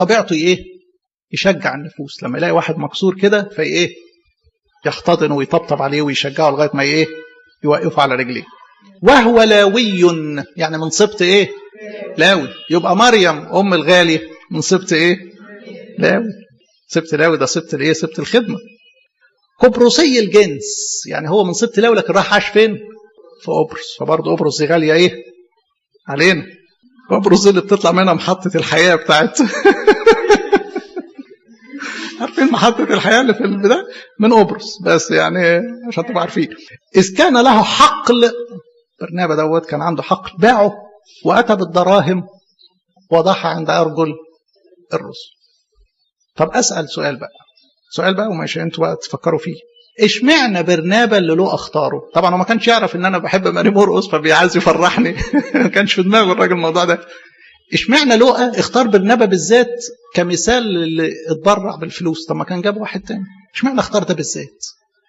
طبيعته ايه يشجع النفوس لما يلاقي واحد مكسور كده في ايه يحتضنه ويطبطب عليه ويشجعه لغايه ما ايه يوقفه على رجليه وهو لاوي يعني من سبط ايه لاوي يبقى مريم ام الغالي من سبط ايه لاوي سبط لاوي ده سبط الايه سبط الخدمه قبرصي الجنس يعني هو من سبط لاوي لكن راح عاش فين في قبرص فبرضه قبرص دي غاليه ايه علينا قبرص اللي بتطلع منها محطه الحياه بتاعت عارفين محطة الحياة اللي في البداية من قبرص بس يعني عشان تبقوا عارفين إذ كان له حقل برنابا دوت كان عنده حقل باعه وأتى بالدراهم وضعها عند أرجل الرسل طب أسأل سؤال بقى سؤال بقى ومش انتوا بقى تفكروا فيه اشمعنى برنابا اللي له اختاره طبعا هو ما كانش يعرف ان انا بحب ماري مرقص فبيعايز يفرحني ما كانش في دماغه الراجل الموضوع ده اشمعنى لقى اختار برنابا بالذات كمثال اللي اتبرع بالفلوس طب ما كان جاب واحد تاني اشمعنى اختار ده بالذات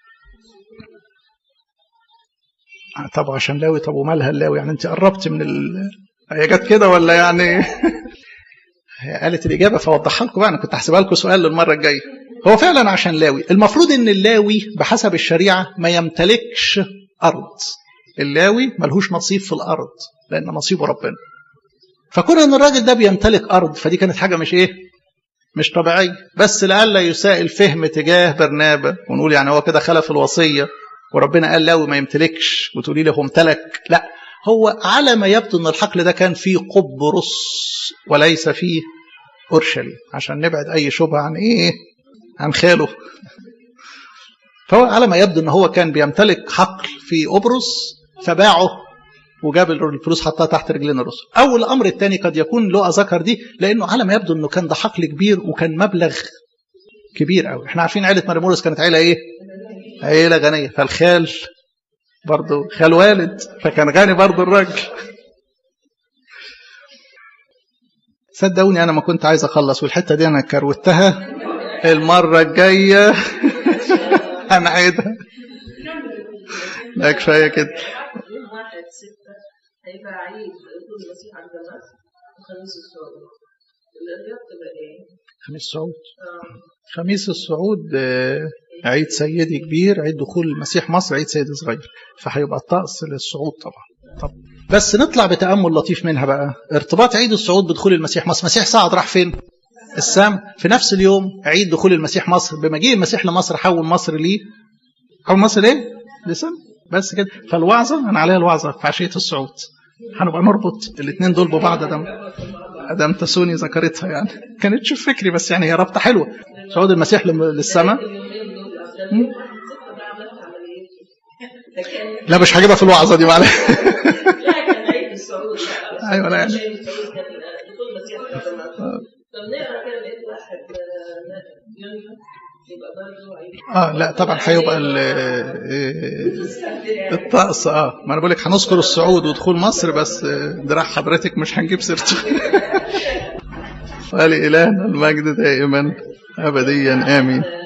طب عشان لاوي طب ومالها اللاوي يعني انت قربت من ال... هي جت كده ولا يعني هي قالت الاجابه فوضحها لكم بقى انا كنت هحسبها لكم سؤال للمره الجايه هو فعلا عشان لاوي المفروض ان اللاوي بحسب الشريعه ما يمتلكش ارض اللاوي ملهوش نصيب في الارض لان نصيبه ربنا فكون ان الراجل ده بيمتلك ارض فدي كانت حاجه مش ايه مش طبيعيه بس لئلا يساء الفهم تجاه برنابا ونقول يعني هو كده خلف الوصيه وربنا قال لاوي ما يمتلكش وتقولي لي هو امتلك لا هو على ما يبدو ان الحقل ده كان فيه قبرص وليس فيه اورشليم عشان نبعد اي شبهه عن ايه عن خاله فهو على ما يبدو ان هو كان بيمتلك حقل في قبرص فباعه وجاب الفلوس حطها تحت رجلين الرسل او الامر الثاني قد يكون له ذكر دي لانه على ما يبدو انه كان ده حقل كبير وكان مبلغ كبير قوي احنا عارفين عيله ماريمورس كانت عيله ايه عيله غنيه فالخال برضه خال والد فكان غني برضه الراجل صدقوني انا ما كنت عايز اخلص والحته دي انا كروتها المره الجايه هنعيدها لا كفايه كده يوم واحد ستة هيبقى عيد يكون المسيح على الجمال وخميس الصعود الرياض تبقى ايه؟ خميس الصعود آه. خميس الصعود آه، عيد سيدي كبير عيد دخول المسيح مصر عيد سيدي صغير فهيبقى الطقس للصعود طبعا طب بس نطلع بتأمل لطيف منها بقى ارتباط عيد الصعود بدخول المسيح مصر المسيح صعد راح فين السام في نفس اليوم عيد دخول المسيح مصر بمجيء المسيح لمصر حول مصر ليه حول مصر ايه لسام بس كده فالوعظة أنا عليها الوعظة في عشية الصعود هنبقى نربط الاثنين دول ببعض ادم ادم تسوني ذكرتها يعني كانت شوف فكري بس يعني هي رابطه حلوه صعود المسيح لم- للسماء اليومين دول عشان ستة بقى عملت عملية ده كان لا مش هجيبها في الوعظه دي معلش لا كان عيد الصعود بقى. أيوة، لا يعني. عشان الصعود كان دخول المسيح على الجمال طب نقرا كده لقيت واحد آه، يونيو يبقى برضه عيد اه لا طبعا هيبقى ال- آه، الطقس اه ما انا بقول لك هنذكر الصعود ودخول مصر بس آه، دراع حضرتك مش هنجيب سيرته فلإلهنا المجد دائما ابديا امين